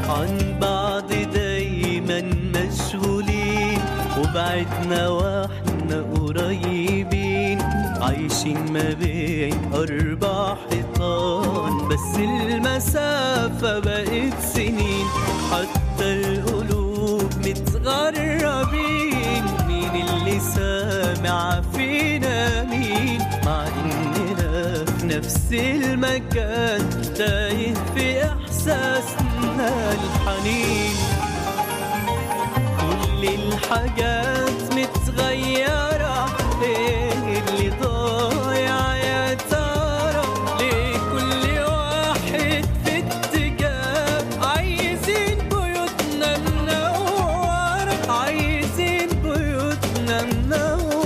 عن بعض دايما مشغولين وبعدنا واحنا قريبين عايشين ما بين أربع حيطان بس المسافة بقت سنين حتى القلوب متغربين مين اللي سامع فينا مين مع إننا في نفس المكان تايه في إحساسنا الحنين كل الحاجات متغيرة ايه اللي ضايع يا ترى ليه كل واحد في اتجاه عايزين بيوتنا منورة عايزين بيوتنا منورة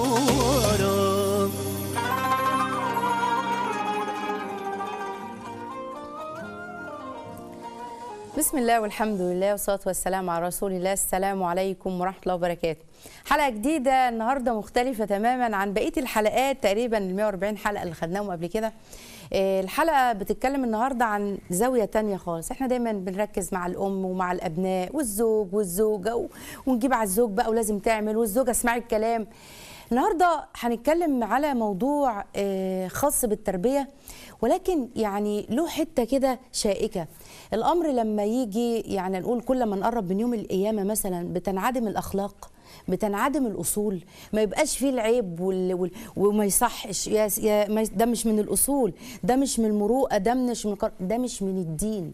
بسم الله والحمد لله والصلاة والسلام على رسول الله السلام عليكم ورحمة الله وبركاته حلقة جديدة النهاردة مختلفة تماما عن بقية الحلقات تقريبا ال 140 حلقة اللي خدناهم قبل كده آه، الحلقة بتتكلم النهاردة عن زاوية تانية خالص احنا دايما بنركز مع الأم ومع الأبناء والزوج والزوجة و- ونجيب على الزوج بقى ولازم تعمل والزوجة اسمعي الكلام النهارده هنتكلم على موضوع آه، خاص بالتربيه ولكن يعني له حته كده شائكه الامر لما يجي يعني نقول كل ما نقرب من يوم القيامه مثلا بتنعدم الاخلاق بتنعدم الاصول ما يبقاش فيه العيب وال... وال... وما يصحش يا... يا... ما... ده مش من الاصول ده مش من المروءه ده مش من القر- ده مش من الدين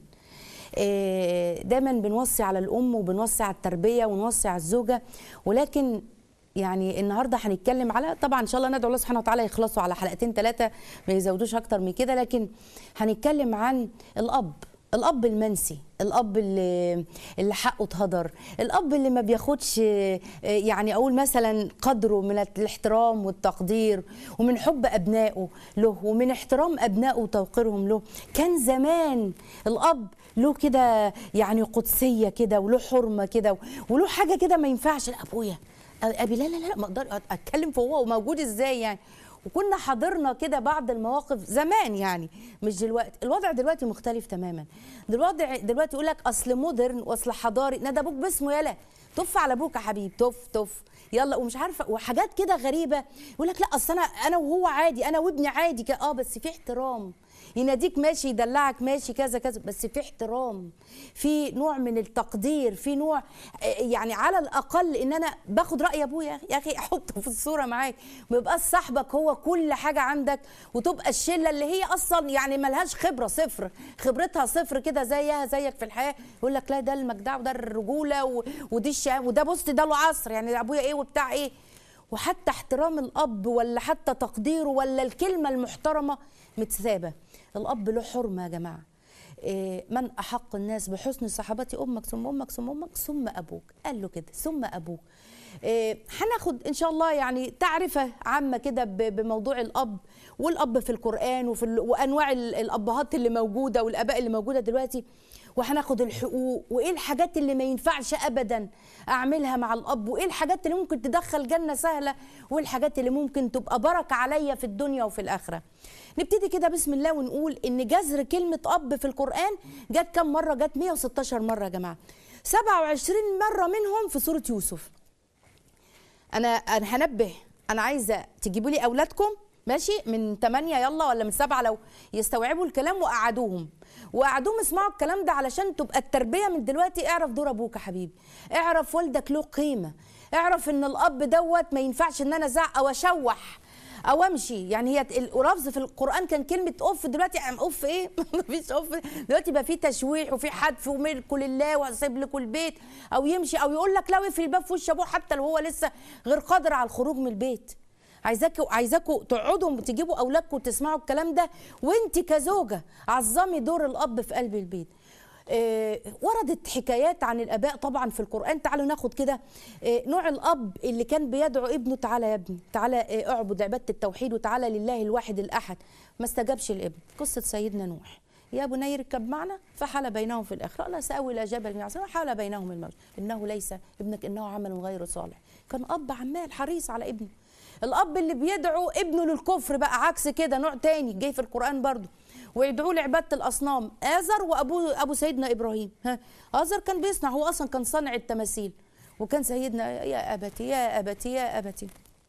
آه، دايما بنوصي على الام وبنوصي على التربيه ونوصي على الزوجه ولكن يعني النهارده هنتكلم على طبعا ان شاء الله ندعو الله سبحانه وتعالى يخلصوا على حلقتين ثلاثه ما يزودوش اكتر من كده لكن هنتكلم عن الاب الاب المنسي الاب اللي اللي حقه اتهدر الاب اللي ما بياخدش آه، يعني اقول مثلا قدره من الاحترام والتقدير ومن حب ابنائه له ومن احترام ابنائه وتوقيرهم له كان زمان الاب له كده يعني قدسيه كده وله حرمه كده وله حاجه كده ما ينفعش لا ابويا ابي لا لا لا ما اقدر اتكلم في هو موجود ازاي يعني وكنا حضرنا كده بعض المواقف زمان يعني مش دلوقتي الوضع دلوقتي مختلف تماما دلوقتي دلوقتي يقول لك اصل مودرن واصل حضاري نادى ابوك باسمه يلا تف على ابوك يا حبيب تف تف يلا ومش عارفه وحاجات كده غريبه يقول لك لا اصل انا انا وهو عادي انا وابني عادي كده اه بس في احترام يناديك ماشي يدلعك ماشي كذا كذا بس في احترام في نوع من التقدير في نوع آه، يعني على الاقل ان انا باخد راي ابويا يا اخي احطه في الصوره معاك ما يبقاش صاحبك هو كل حاجه عندك وتبقى الشله اللي هي اصلا يعني ملهاش خبره صفر خبرتها صفر كده زيها زيك في الحياه يقول لك لا ده المجدع وده الرجوله و- ودي الشام وده بص ده له عصر يعني ابويا ايه وبتاع ايه وحتى احترام الاب ولا حتى تقديره ولا الكلمه المحترمه متسابه الاب له حرمه يا جماعه إيه، من احق الناس بحسن صحابتي امك ثم امك ثم امك ثم ابوك قال له كده ثم ابوك إيه، هناخد ان شاء الله يعني تعرفه عامه كده ب- بموضوع الاب والاب في القران وفي ال- وانواع ال- الابهات اللي موجوده والاباء اللي موجوده دلوقتي وهناخد الحقوق وايه الحاجات اللي ما ينفعش ابدا اعملها مع الاب وايه الحاجات اللي ممكن تدخل جنه سهله وايه الحاجات اللي ممكن تبقى بركه عليا في الدنيا وفي الاخره نبتدي كده بسم الله ونقول ان جذر كلمه اب في القران جت كم مره جت 116 مره يا جماعه 27 مره منهم في سوره يوسف انا انا هنبه انا عايزه تجيبوا لي اولادكم ماشي من 8 يلا ولا من 7 لو يستوعبوا الكلام وقعدوهم وقعدوهم يسمعوا الكلام ده علشان تبقى التربيه من دلوقتي اعرف دور ابوك يا حبيبي اعرف والدك له قيمه اعرف ان الاب دوت ما ينفعش ان انا ازعق او اشوح او امشي يعني هي الرفض في القران كان كلمه اوف دلوقتي ام اوف ايه مفيش اوف دلوقتي بقى في تشويح وفي حدف وملك لله وهسيب لكم البيت او يمشي او يقول لك لا اقفل الباب في وش ابوه حتى لو هو لسه غير قادر على الخروج من البيت عايزاكوا عايزاكوا تقعدوا تجيبوا اولادكم وتسمعوا الكلام ده وانت كزوجه عظمي دور الاب في قلب البيت آه، وردت حكايات عن الاباء طبعا في القران تعالوا ناخد كده آه، نوع الاب اللي كان بيدعو ابنه تعالى يا ابني تعالى آه، اعبد عباده التوحيد وتعالى لله الواحد الاحد ما استجابش الابن قصه سيدنا نوح يا بني اركب معنا فحال بينهم في الاخره لا ساوي الى جبل يعصمنا حال بينهم الموج انه ليس ابنك انه عمل غير صالح كان اب عمال حريص على ابنه الاب اللي بيدعو ابنه للكفر بقى عكس كده نوع تاني جاي في القران برضه ويدعوا لعباده الاصنام ازر وابوه ابو سيدنا ابراهيم ها ازر كان بيصنع هو اصلا كان صانع التماثيل وكان سيدنا يا ابتي يا ابتي يا ابتي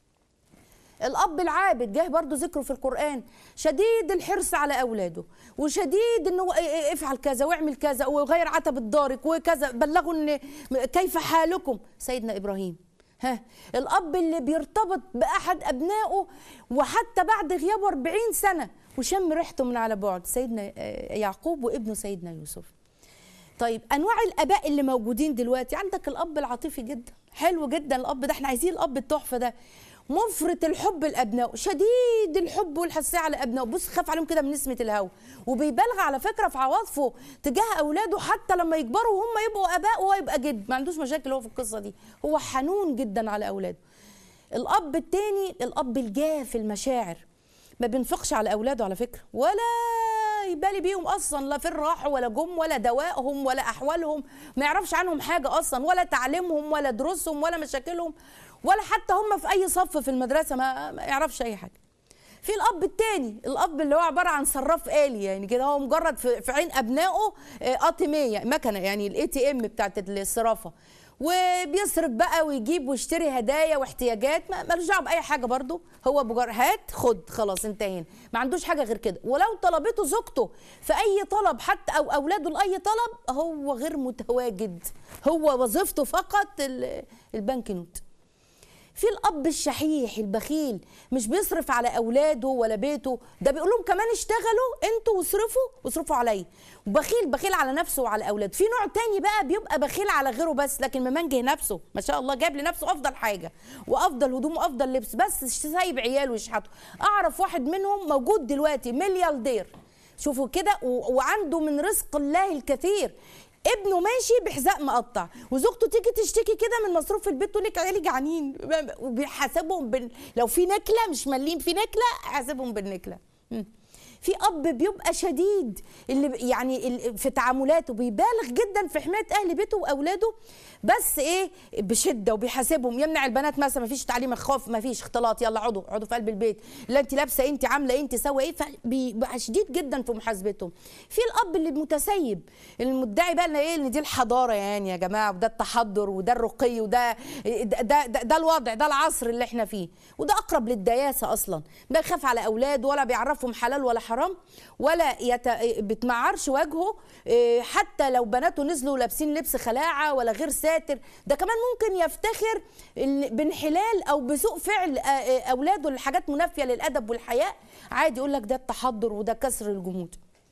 الاب العابد جه برضو ذكره في القران شديد الحرص على اولاده وشديد انه إيه إيه افعل كذا واعمل كذا وغير عتبة دارك وكذا بلغوا ان كيف حالكم سيدنا ابراهيم ها الاب اللي بيرتبط باحد ابنائه وحتى بعد غيابه 40 سنه وشم ريحته من على بعد سيدنا آه، يعقوب وابنه سيدنا يوسف طيب انواع الاباء اللي موجودين دلوقتي عندك الاب العاطفي جدا حلو جدا الاب ده احنا عايزين الاب التحفه ده مفرط الحب لابنائه شديد الحب والحساسيه على ابنائه بص خاف عليهم كده من نسمه الهوى وبيبالغ على فكره في عواطفه تجاه اولاده حتى لما يكبروا وهم يبقوا اباء وهو يبقى جد ما عندوش مشاكل هو في القصه دي هو حنون جدا على اولاده الاب التاني الاب الجاف المشاعر ما بينفقش على اولاده على فكره ولا يبالي بيهم اصلا لا في الراحه ولا جم ولا دوائهم ولا احوالهم ما يعرفش عنهم حاجه اصلا ولا تعليمهم ولا دروسهم ولا مشاكلهم ولا حتى هم في اي صف في المدرسه ما, ما يعرفش اي حاجه في الاب التاني الاب اللي هو عباره عن صراف آلي يعني كده هو مجرد في في عين ابنائه اتميه مكنه يعني الاي تي ام بتاعت الصرافه وبيصرف بقى ويجيب ويشتري هدايا واحتياجات ما- ملوش دعوه باي حاجه برضه هو بجر هات خد خلاص انتهينا ما عندوش حاجه غير كده ولو طلبته زوجته في اي طلب حتى او اولاده لاي طلب هو غير متواجد هو وظيفته فقط ال- البنك نوت في الاب الشحيح البخيل مش بيصرف على اولاده ولا بيته ده بيقول لهم كمان اشتغلوا انتوا واصرفوا واصرفوا عليا بخيل بخيل على نفسه وعلى اولاده في نوع تاني بقى بيبقى بخيل على غيره بس لكن ممنجه نفسه ما شاء الله جاب لنفسه افضل حاجه وافضل هدوم وافضل لبس بس سايب عياله يشحتوا اعرف واحد منهم موجود دلوقتي ملياردير شوفوا كده و- وعنده من رزق الله الكثير ابنه ماشي بحذاء مقطع وزوجته تيجي تشتكي كده من مصروف البيت تقول لك عيالي جعانين وبيحاسبهم بال... لو في نكله مش مالين في نكله حاسبهم بالنكله مم. في اب بيبقى شديد اللي ب- يعني ال- في تعاملاته بيبالغ جدا في حمايه اهل بيته واولاده بس ايه بشده وبيحاسبهم يمنع البنات مثلا ما فيش تعليم الخوف ما فيش اختلاط يلا اقعدوا اقعدوا في قلب البيت لا انت لابسه انت عامله إيه؟ انت سوى ايه فبيبقى شديد جدا في محاسبتهم في الاب اللي متسيب المدعي بقى ان ايه ان دي الحضاره يعني يا جماعه وده التحضر وده الرقي وده ده, ده, ده, ده الوضع ده العصر اللي احنا فيه وده اقرب للدياسه اصلا ما يخاف على اولاده ولا بيعرفهم حلال ولا حرام ولا يت... بتمعرش وجهه إيه، حتى لو بناته نزلوا لابسين لبس خلاعه ولا غير ساتر ده كمان ممكن يفتخر إن- بانحلال او بسوء فعل آه، آه، اولاده لحاجات منافيه للادب والحياء عادي يقول لك ده التحضر وده كسر الجمود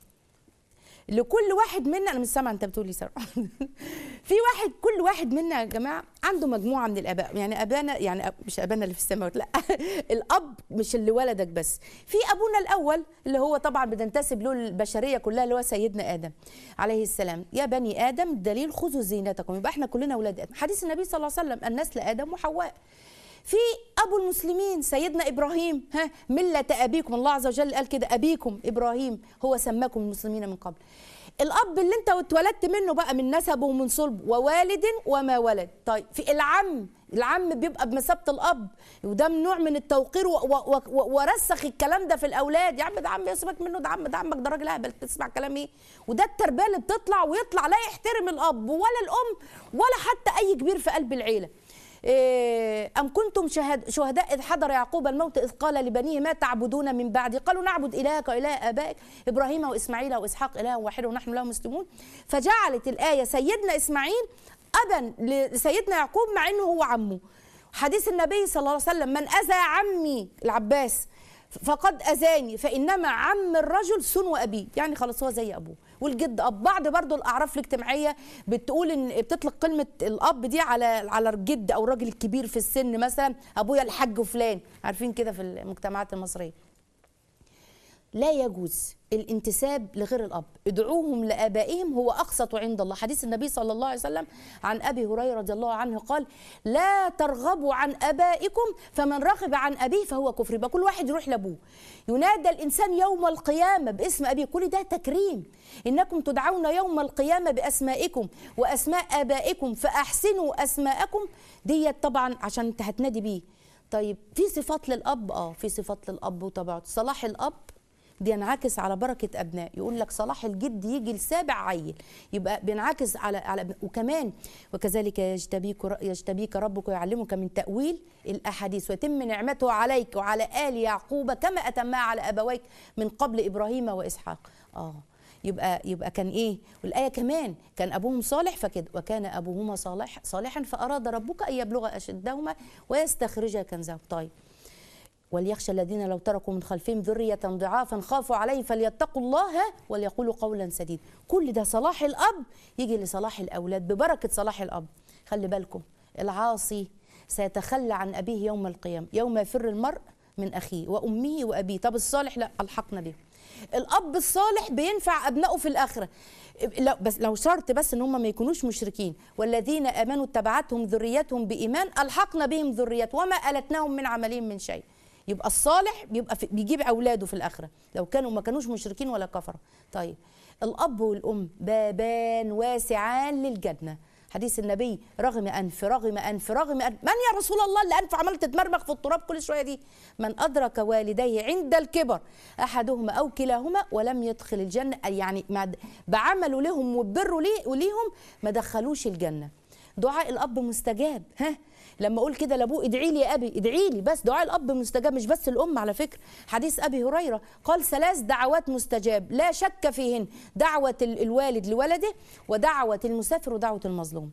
لكل واحد منا انا مش سامعه انت بتقولي صراحه في واحد كل واحد منا يا جماعه عنده مجموعه من الاباء يعني ابانا يعني أب مش ابانا اللي في السماوات لا الاب مش اللي ولدك بس في ابونا الاول اللي هو طبعا بتنتسب له البشريه كلها اللي هو سيدنا ادم عليه السلام يا بني ادم الدليل خذوا زينتكم يبقى احنا كلنا اولاد ادم حديث النبي صلى الله عليه وسلم النسل ادم وحواء في ابو المسلمين سيدنا ابراهيم ها مله ابيكم الله عز وجل قال كده ابيكم ابراهيم هو سماكم المسلمين من قبل الاب اللي انت اتولدت منه بقى من نسبه ومن صلبه ووالد وما ولد طيب في العم العم بيبقى بمثابه الاب وده من نوع من التوقير و- و- و- ورسخ الكلام ده في الاولاد يا عم ده عم يسيبك منه ده عم ده عمك ده راجل اهبل تسمع كلام ايه وده التربيه اللي بتطلع ويطلع لا يحترم الاب ولا الام ولا حتى اي كبير في قلب العيله إيه، أم كنتم شهد شهداء إذ حضر يعقوب الموت إذ قال لبنيه ما تعبدون من بعدي قالوا نعبد إلهك وإله آبائك إبراهيم وإسماعيل وإسحاق إله واحد ونحن له مسلمون فجعلت الآية سيدنا إسماعيل أبا لسيدنا يعقوب مع إنه هو عمه حديث النبي صلى الله عليه وسلم من أذى عمي العباس فقد اذاني فانما عم الرجل سن ابيه يعني خلاص هو زي ابوه والجد اب بعض برضو الاعراف الاجتماعيه بتقول ان بتطلق كلمه الاب دي على على الجد او الراجل الكبير في السن مثلا ابويا الحاج فلان عارفين كده في المجتمعات المصريه لا يجوز الانتساب لغير الاب ادعوهم لابائهم هو اقسط عند الله حديث النبي صلى الله عليه وسلم عن ابي هريره رضي الله عنه قال لا ترغبوا عن ابائكم فمن رغب عن ابيه فهو كفر يبقى كل واحد يروح لابوه ينادى الانسان يوم القيامه باسم ابيه كل ده تكريم انكم تدعون يوم القيامه باسمائكم واسماء ابائكم فاحسنوا اسماءكم ديت طبعا عشان انت هتنادي بيه طيب في صفات للاب اه في صفات للاب وطبعا صلاح الاب بينعكس على بركه ابناء يقول لك صلاح الجد يجي لسابع عيل يبقى بينعكس على على ابناء وكمان وكذلك يجتبيك يجتبيك ربك ويعلمك من تاويل الاحاديث ويتم نعمته عليك وعلى ال يعقوب كما اتمها على ابويك من قبل ابراهيم واسحاق اه يبقى يبقى كان ايه والايه كمان كان ابوهم صالح فكده وكان ابوهما صالح صالحا فاراد ربك ان يبلغ اشدهما ويستخرج كنزهم طيب وليخشى الذين لو تركوا من خلفهم ذرية ضعافا خافوا عليه فليتقوا الله وليقولوا قولا سديدا كل ده صلاح الأب يجي لصلاح الأولاد ببركة صلاح الأب خلي بالكم العاصي سيتخلى عن أبيه يوم القيامة يوم يفر المرء من أخيه وأمه وأبيه طب الصالح لا ألحقنا به الأب الصالح بينفع أبنائه في الآخرة لا بس لو شرط بس ان هم ما يكونوش مشركين والذين امنوا اتبعتهم ذريتهم بايمان الحقنا بهم ذرية وما التناهم من عملهم من شيء يبقى الصالح بيبقى في بيجيب اولاده في الاخره لو كانوا ما كانوش مشركين ولا كفره طيب الاب والام بابان واسعان للجنه حديث النبي رغم انف رغم انف رغم انف من يا رسول الله اللي انف عماله تتمرمغ في التراب كل شويه دي من ادرك والديه عند الكبر احدهما او كلاهما ولم يدخل الجنه يعني بعمله لهم وبره ليه وليهم ما دخلوش الجنه دعاء الاب مستجاب ها لما اقول كده لابوه ادعي لي يا ابي ادعي لي بس دعاء الاب مستجاب مش بس الام على فكره حديث ابي هريره قال ثلاث دعوات مستجاب لا شك فيهن دعوه الوالد لولده ودعوه المسافر ودعوه المظلوم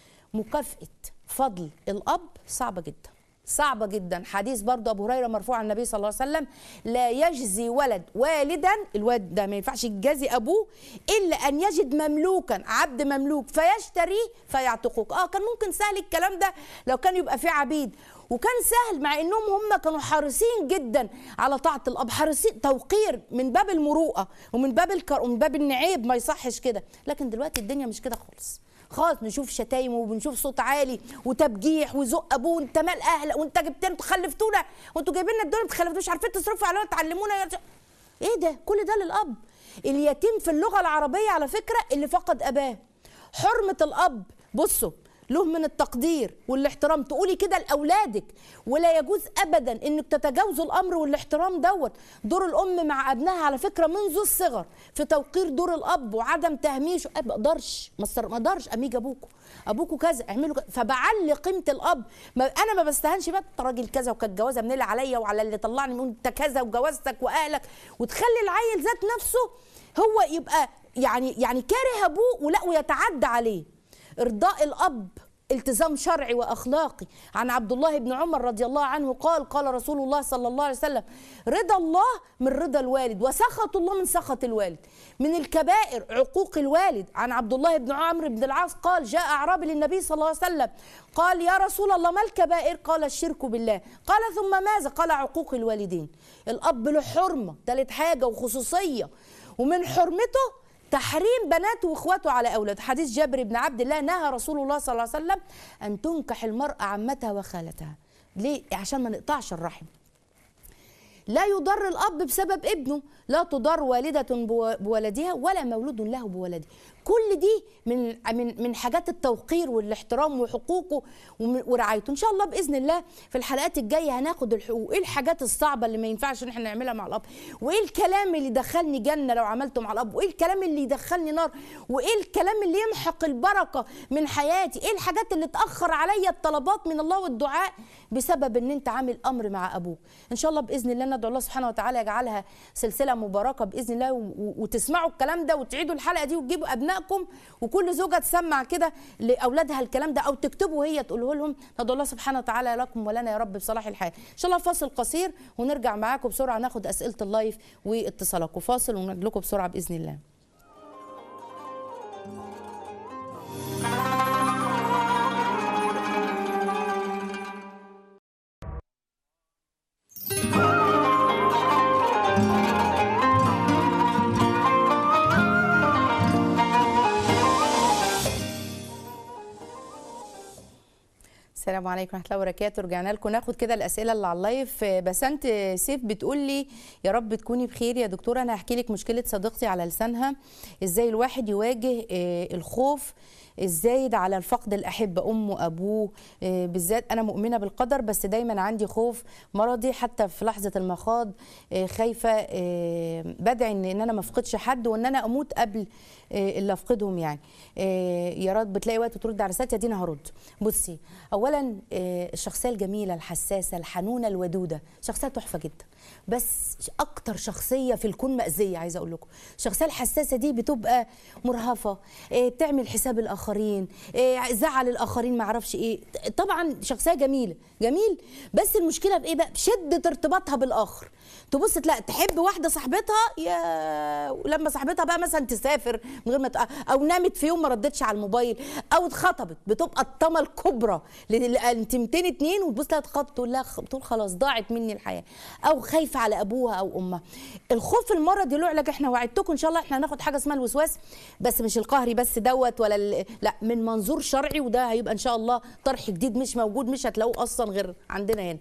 مكافاه فضل الاب صعبه جدا صعبة جدا حديث برضه أبو هريرة مرفوع عن النبي صلى الله عليه وسلم لا يجزي ولد والدا الواد ده ما ينفعش يجازي أبوه إلا أن يجد مملوكا عبد مملوك فيشتريه فيعتقوك آه كان ممكن سهل الكلام ده لو كان يبقى فيه عبيد وكان سهل مع انهم هم كانوا حريصين جدا على طاعه الاب حريصين توقير من باب المروءه ومن باب الكر ومن باب النعيب ما يصحش كده لكن دلوقتي الدنيا مش كده خالص خالص نشوف شتايم وبنشوف صوت عالي وتبجيح وزق ابوه انت مال اهل وانت جبت انتوا خلفتونا وانتوا جايبين لنا الدنيا ما تخلفتوش عارفين تصرفوا علينا تعلمونا ايه ده كل ده للاب اليتيم في اللغه العربيه على فكره اللي فقد اباه حرمه الاب بصوا له من التقدير والاحترام تقولي كده لاولادك ولا يجوز ابدا انك تتجاوزوا الامر والاحترام دوت دور الام مع ابنها على فكره منذ الصغر في توقير دور الاب وعدم تهميشه ما اقدرش ما اقدرش اميج ابوكوا ابوكوا كذا اعملوا كذا فبعلي قيمه الاب ما انا ما بستهنش بقى انت راجل كذا وكانت جوازه منيله عليا وعلى اللي طلعني من انت كذا وجوازتك واهلك وتخلي العيل ذات نفسه هو يبقى يعني يعني كاره ابوه ولا ويتعدى عليه ارضاء الاب التزام شرعي واخلاقي عن عبد الله بن عمر رضي الله عنه قال قال رسول الله صلى الله عليه وسلم رضا الله من رضا الوالد وسخط الله من سخط الوالد من الكبائر عقوق الوالد عن عبد الله بن عمرو بن العاص قال جاء اعرابي للنبي صلى الله عليه وسلم قال يا رسول الله ما الكبائر قال الشرك بالله قال ثم ماذا قال عقوق الوالدين الاب له حرمه ثالث حاجه وخصوصيه ومن حرمته تحريم بناته واخواته على اولاده حديث جابر بن عبد الله نهى رسول الله صلى الله عليه وسلم ان تنكح المراه عمتها وخالتها ليه عشان ما نقطعش الرحم لا يضر الاب بسبب ابنه لا تضر والده بولدها ولا مولود له بولده كل دي من من من حاجات التوقير والاحترام وحقوقه ورعايته ان شاء الله باذن الله في الحلقات الجايه هناخد الحقوق ايه الحاجات الصعبه اللي ما ينفعش ان احنا نعملها مع الاب وايه الكلام اللي دخلني جنه لو عملته مع الاب وايه الكلام اللي يدخلني نار وايه الكلام اللي يمحق البركه من حياتي ايه الحاجات اللي تاخر عليا الطلبات من الله والدعاء بسبب ان انت عامل امر مع ابوك ان شاء الله باذن الله ندعو الله سبحانه وتعالى يجعلها سلسله مباركه باذن الله وتسمعوا الكلام ده وتعيدوا الحلقه دي وتجيبوا ابنائكم وكل زوجه تسمع كده لاولادها الكلام ده او تكتبه هي تقوله لهم ندعو الله سبحانه وتعالى لكم ولنا يا رب بصلاح الحال ان شاء الله فاصل قصير ونرجع معاكم بسرعه ناخد اسئله اللايف واتصالاتكم فاصل ونرجع لكم بسرعه باذن الله السلام عليكم ورحمه الله وبركاته رجعنا لكم ناخد كده الاسئله اللي على اللايف بسنت سيف بتقول لي يا رب تكوني بخير يا دكتوره انا هحكي لك مشكله صديقتي على لسانها ازاي الواحد يواجه الخوف الزايد على الفقد الاحبه امه ابوه آه، بالذات انا مؤمنه بالقدر بس دايما عندي خوف مرضي حتى في لحظه المخاض آه، خايفه آه، بدعي ان إن انا ما افقدش حد وان انا اموت قبل آه، اللي افقدهم يعني آه، يا رب بتلاقي وقت ترد على رسالتي ادينا هرد بصي اولا آه، الشخصيه الجميله الحساسه الحنونه الودوده شخصيه تحفه جدا بس اكتر شخصيه في الكون مأذيه عايزه اقول لكم الشخصيه الحساسه دي بتبقى مرهفه آه، تعمل حساب الاخرين آه، زعل الاخرين ما اعرفش ايه طبعا شخصيه جميله جميل بس المشكله بايه بقى بشده ارتباطها بالاخر تبص تلاقي تحب واحده صاحبتها يا ولما صاحبتها بقى مثلا تسافر من غير ما تق- او نامت في يوم ما ردتش على الموبايل او اتخطبت بتبقى الطمه الكبرى لانتمتين اتنين وتبص تلاقي اتخطب تقول لها تقول خلاص ضاعت مني الحياه او خايفه على ابوها او امها الخوف المرضي له علاج احنا وعدتكم ان شاء الله احنا هناخد حاجه اسمها الوسواس بس مش القهري بس دوت ولا ال- لا من منظور شرعي وده هيبقى ان شاء الله طرح جديد مش موجود مش هتلاقوه اصلا غير عندنا هنا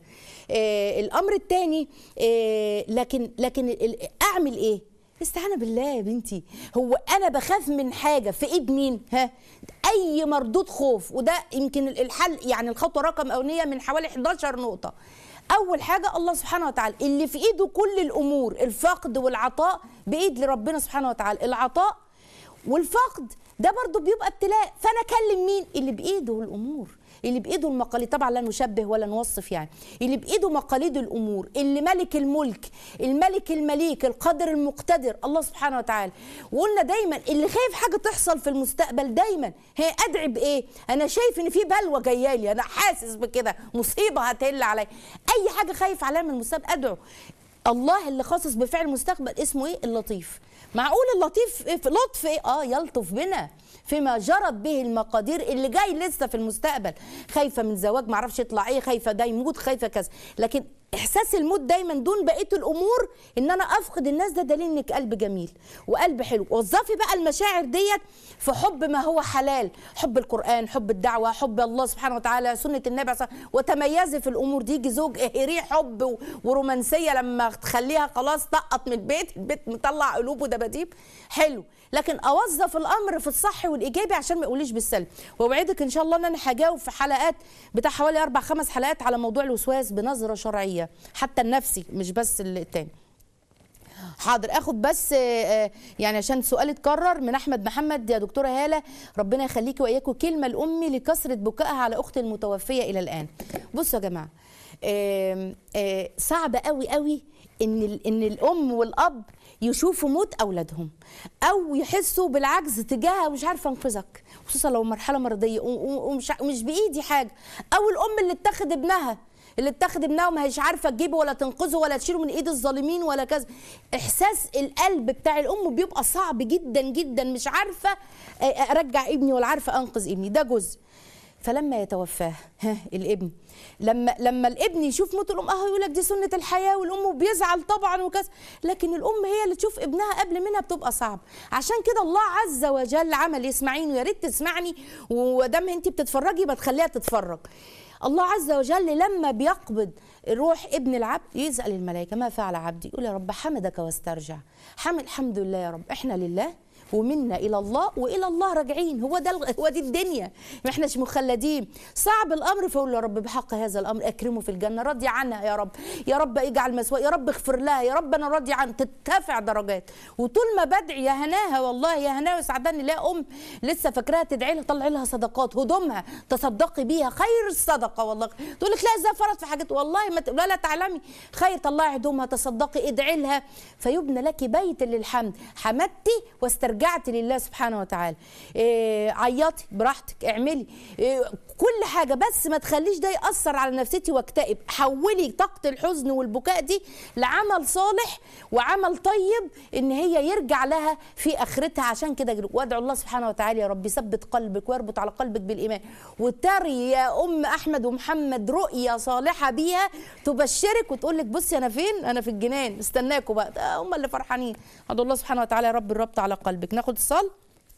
آه الامر الثاني آه لكن لكن ال- ال- اعمل ايه استعانة بالله يا بنتي هو انا بخاف من حاجه في ايد مين ها اي مردود خوف وده يمكن الحل يعني الخطوه رقم اولانيه من حوالي 11 نقطه اول حاجه الله سبحانه وتعالى اللي في ايده كل الامور الفقد والعطاء بايد لربنا سبحانه وتعالى العطاء والفقد ده برضو بيبقى ابتلاء فانا اكلم مين اللي بايده الامور اللي بايده المقاليد طبعا لا نشبه ولا نوصف يعني اللي بايده مقاليد الامور اللي ملك الملك الملك المليك القادر المقتدر الله سبحانه وتعالى وقلنا دايما اللي خايف حاجه تحصل في المستقبل دايما هي ادعي بايه انا شايف ان في بلوى جايه لي انا حاسس بكده مصيبه هتهل عليا اي حاجه خايف عليها من المستقبل ادعو الله اللي خاصص بفعل المستقبل اسمه ايه اللطيف معقول اللطيف في لطف ايه اه يلطف بنا فيما جرت به المقادير اللي جاي لسه في المستقبل خايفه من زواج معرفش يطلع ايه خايفه ده يموت خايفه كذا لكن احساس الموت دايما دون بقيه الامور ان انا افقد الناس ده دليل انك قلب جميل وقلب حلو وظفي بقى المشاعر ديت في حب ما هو حلال حب القران حب الدعوه حب الله سبحانه وتعالى سنه النبي صلى الله عليه وسلم وتميزي في الامور دي يجي زوج اهريه حب و- ورومانسيه لما تخليها خلاص طقط من البيت البيت مطلع قلوب ودباديب حلو لكن اوظف الامر في الصح والايجابي عشان ما يقوليش بالسلب واوعدك ان شاء الله ان انا هجاوب في حلقات بتاع حوالي اربع خمس حلقات على موضوع الوسواس بنظره شرعيه حتى النفسي مش بس التاني حاضر اخد بس آه، آه، يعني عشان سؤال اتكرر من احمد محمد يا دكتوره هاله ربنا يخليكي واياكم كلمه لامي لكثره بكائها على اختي المتوفيه الى الان بصوا يا جماعه آم، آه، صعب قوي قوي ان ال- ان الام والاب يشوفوا موت اولادهم او يحسوا بالعجز تجاهها ومش عارفه انقذك خصوصا لو مرحله مرضيه و- و- ومش ومش بايدي حاجه او الام اللي اتخذ ابنها اللي اتخذ ابنها وما هيش عارفه تجيبه ولا تنقذه ولا تشيله من ايد الظالمين ولا كذا احساس القلب بتاع الام بيبقى صعب جدا جدا مش عارفه آه، ارجع ابني ولا عارفه انقذ ابني ده جزء فلما يتوفاه ها الابن لما لما الابن يشوف موت الام اه يقول لك دي سنه الحياه والام بيزعل طبعا وكذا لكن الام هي اللي تشوف ابنها قبل منها بتبقى صعب عشان كده الله عز وجل عمل يسمعيني ويا ريت تسمعني ودام انت بتتفرجي ما تخليها تتفرج الله عز وجل لما بيقبض روح ابن العبد يسال الملائكه ما فعل عبدي يقول يا رب حمدك واسترجع حمد الحمد لله يا رب احنا لله ومنا الى الله والى الله راجعين هو ده الغ- هو دي الدنيا ما احناش مخلدين صعب الامر فاقول يا رب بحق هذا الامر اكرمه في الجنه راضي عنها يا رب يا رب اجعل مسواه يا رب اغفر لها يا رب انا راضي عن ترتفع درجات وطول ما بدعي يا هناها والله يا هناها وسعداني لا ام لسه فاكراها تدعي لها طلعي لها صدقات هدومها تصدقي بيها خير الصدقه والله تقول لك لا ازاي فرط في حاجات والله ما ت- لا لا تعلمي خير طلعي هدومها تصدقي ادعي لها فيبنى لك بيت للحمد حمدتي واسترجعتي لله سبحانه وتعالى إيه عيطي براحتك اعملي إيه كل حاجه بس ما تخليش ده ياثر على نفسيتي واكتئب حولي طاقه الحزن والبكاء دي لعمل صالح وعمل طيب ان هي يرجع لها في اخرتها عشان كده وادعو الله سبحانه وتعالى يا رب يثبت قلبك ويربط على قلبك بالايمان وتري يا ام احمد ومحمد رؤيه صالحه بيها تبشرك وتقول لك بصي انا فين انا في الجنان استناكوا بقى ده هم اللي فرحانين ادعو الله سبحانه وتعالى يا رب الربط على قلبك ناخد اتصال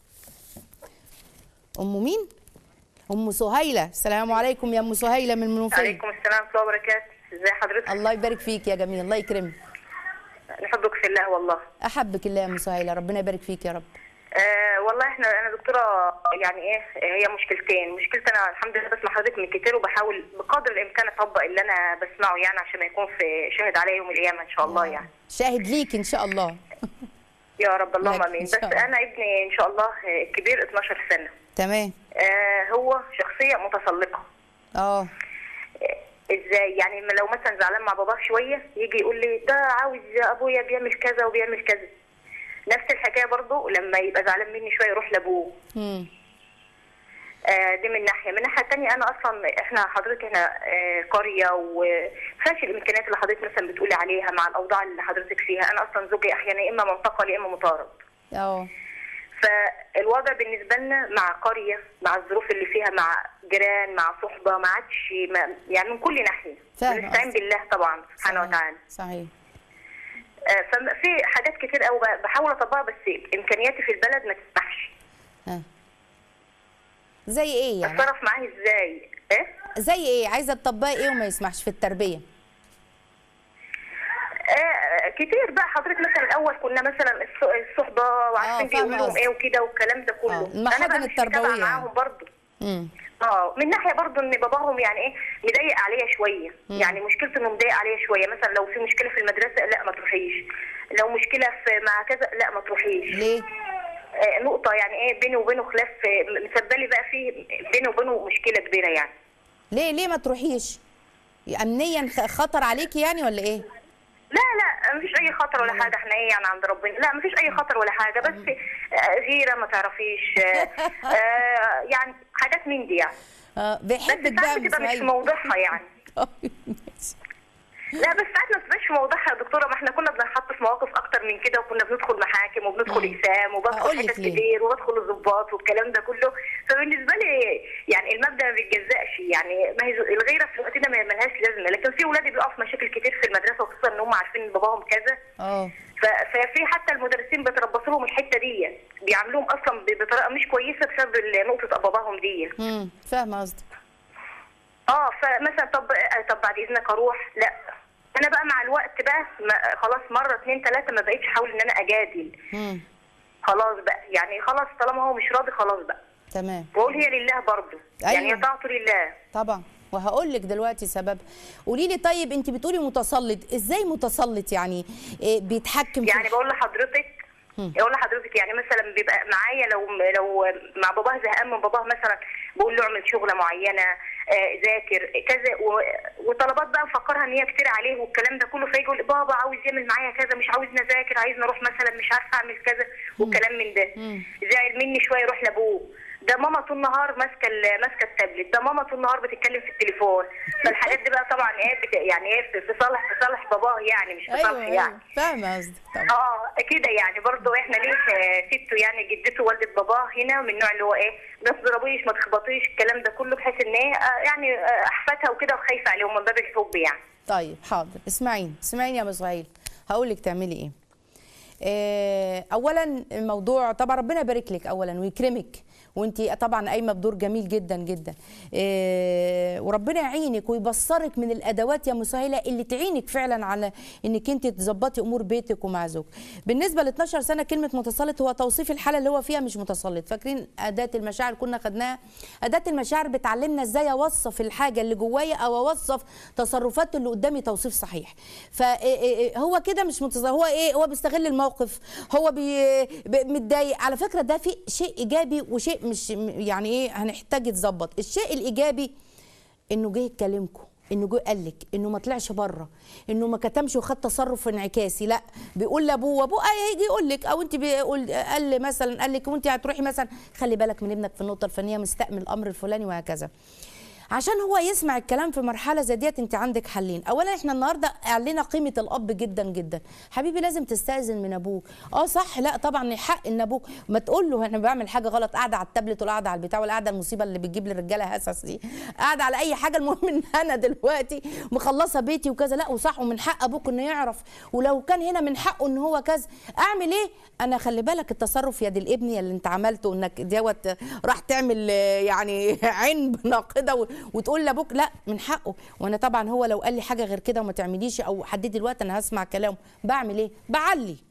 ام مين ام سهيله السلام عليكم يا ام سهيله من المنوفيه عليكم السلام ورحمة الله وبركاته ازي حضرتك الله يبارك فيك يا جميل الله يكرمك نحبك في الله والله احبك الله يا ام سهيله ربنا يبارك فيك يا رب آه والله احنا انا دكتوره يعني ايه هي مشكلتين مشكلتي انا الحمد لله بسمع حضرتك من كتير وبحاول بقدر الامكان اطبق اللي انا بسمعه يعني عشان ما يكون في شاهد عليا يوم القيامه ان شاء الله يعني شاهد ليك ان شاء الله يا رب اللهم لك إن امين بس شاء الله. انا ابني ان شاء الله آه، الكبير 12 سنه تمام آه هو شخصيه متسلقه اه ازاي يعني لو مثلا زعلان مع باباه شويه يجي يقول لي ده عاوز ابويا بيعمل كذا وبيعمل كذا نفس الحكايه برضه لما يبقى زعلان مني شويه يروح لابوه مم. آه دي من ناحيه من ناحيه تانية انا اصلا احنا حضرتك هنا آه قريه وفاش الامكانيات اللي حضرتك مثلا بتقولي عليها مع الاوضاع اللي حضرتك فيها انا اصلا زوجي احيانا يا اما منتقل يا اما مطارد اه فالوضع بالنسبه لنا مع قريه مع الظروف اللي فيها مع جيران مع صحبه ما عادش ما- يعني من كل ناحيه فاهمة بنستعين قصدك. بالله طبعا سبحانه صحيح. وتعالى صحيح آه، ففي حاجات كتير قوي بحاول اطبقها بس امكانياتي في البلد ما تسمحش ها زي ايه يعني اتصرف معاه ازاي ايه زي ايه عايزه تطبقي ايه وما يسمحش في التربيه آه كتير بقى حضرتك مثلا الاول كنا مثلا الص- الصحبه وعارفين فاهمة بيقولوا لهم قصدك. ايه وكده والكلام ده كله آه، المحاضن انا بقى مش متابعه التربوية معاهم برضه امم اه من ناحيه برضه ان باباهم يعني ايه مضايق عليا شويه يعني مشكلته انه مضايق عليا شويه مثلا لو في مشكله في المدرسه لا ما تروحيش لو مشكله في مع كذا لا ما تروحيش ليه آه نقطه يعني ايه بيني وبينه خلاف آه، مسبلي بقى في بيني وبينه مشكله كبيره يعني ليه ليه ما تروحيش امنيا خ- خطر عليكي يعني ولا ايه لا لا مفيش اي خطر ولا حاجه احنا ايه يعني عند ربنا لا مفيش اي خطر ولا حاجه بس آه، غيره ما تعرفيش آه، آه، يعني حاجات من دي يعني اه بس بيحبك بقى ساعات من بتبقى مش في سعيد. موضوعها يعني طيب، ماشي. لا بس ساعات ما بتبقاش في موضوعها يا دكتوره ما احنا كنا بنحط في مواقف اكتر من كده وكنا بندخل محاكم وبندخل اقسام وبدخل هقولك حتت ليه. كتير وبدخل الضباط والكلام ده كله فبالنسبه لي يعني المبدا ما بيتجزأش يعني ما هي الغيره في الوقت ده ما ملهاش لازمه لكن في ولاد بيقعوا في مشاكل كتير في المدرسه وخصوصا ان هم عارفين ان باباهم كذا اه ف- ففي حتى المدرسين بيتربصوا لهم الحته دي بيعاملوهم اصلا ب- بطريقه مش كويسه بسبب ال- نقطه باباهم دي امم فاهمه قصدك اه فمثلا طب طب بعد اذنك اروح لا انا بقى مع الوقت بقى ما خلاص مره اتنين تلاته ما بقيتش احاول ان انا اجادل امم خلاص بقى يعني خلاص طالما هو مش راضي خلاص بقى تمام واقول هي لله برضه يعني أيوة. هي طاعته لله طبعا وهقول لك دلوقتي سبب قولي لي طيب انت بتقولي متسلط ازاي متسلط يعني إيه بيتحكم في يعني بقول لحضرتك بقول لحضرتك يعني مثلا بيبقى معايا لو لو مع باباه زهقان من باباه مثلا بقول له اعمل شغله معينه آه، ذاكر كذا و- وطلبات بقى مفكرها ان هي كتير عليه والكلام ده كله فيجي يقول بابا عاوز يعمل معايا كذا مش عاوزني اذاكر عايزني اروح مثلا مش عارفه اعمل كذا والكلام من ده زعل مني شويه يروح لابوه ده ماما طول النهار ماسكه ال- ماسكه التابلت ده ماما طول النهار بتتكلم في التليفون فالحاجات دي بقى طبعا ايه بت- يعني ايه في في صالح في صالح باباه يعني مش في ايوه صالحي يعني ايوه فاهمه قصدك طبعا اه كده يعني برضه احنا ليه آه، سته يعني جدته والده باباه هنا من النوع اللي هو ايه ما تضربيش ما تخبطيش الكلام ده كله بحيث ان ايه آه، يعني آه، احفادها وكده وخايفه عليهم من باب الحب يعني طيب حاضر اسمعيني اسمعيني يا ابو اسماعيل هقول لك تعملي ايه آه، اولا الموضوع طبعا ربنا يبارك لك اولا ويكرمك وانت طبعا قايمه بدور جميل جدا جدا آه، وربنا يعينك ويبصرك من الادوات يا مسهله اللي تعينك فعلا على انك انت تظبطي امور بيتك ومع زوجك بالنسبه ل 12 سنه كلمه متسلط هو توصيف الحاله اللي هو فيها مش متسلط فاكرين اداه المشاعر كنا خدناها اداه المشاعر بتعلمنا ازاي اوصف الحاجه اللي جوايا او اوصف تصرفات اللي قدامي توصيف صحيح فهو كده مش متسلط هو ايه هو بيستغل الموقف هو بي ب- متضايق على فكره ده في شيء ايجابي وشيء مش يعني ايه هنحتاج يتظبط الشيء الايجابي انه جه يكلمكم انه جه قال لك انه ما طلعش بره انه ما كتمش وخد تصرف انعكاسي لا بيقول لابوه وابوه آه هيجي يقول لك او انت بيقول قال لي مثلا قال لك وانت هتروحي مثلا خلي بالك من ابنك في النقطه الفلانيه مستأمن الامر الفلاني وهكذا عشان هو يسمع الكلام في مرحله زي ديت انت عندك حلين اولا احنا النهارده علينا قيمه الاب جدا جدا حبيبي لازم تستاذن من ابوك اه صح لا طبعا حق ان ابوك ما تقول له انا بعمل حاجه غلط قاعده على التابلت ولا قاعده على البتاع ولا قاعده المصيبه اللي بتجيب للرجاله هسس دي قاعده على اي حاجه المهم ان انا دلوقتي مخلصه بيتي وكذا لا وصح ومن حق ابوك انه يعرف ولو كان هنا من حقه ان هو كذا اعمل ايه انا خلي بالك التصرف يا دي الابن اللي انت عملته انك دوت راح تعمل آه، يعني عين ناقده و- وتقول لابوك لا من حقه وانا طبعا هو لو قال لي حاجه غير كده وما تعمليش او حددي الوقت انا هسمع كلامه بعمل ايه بعلي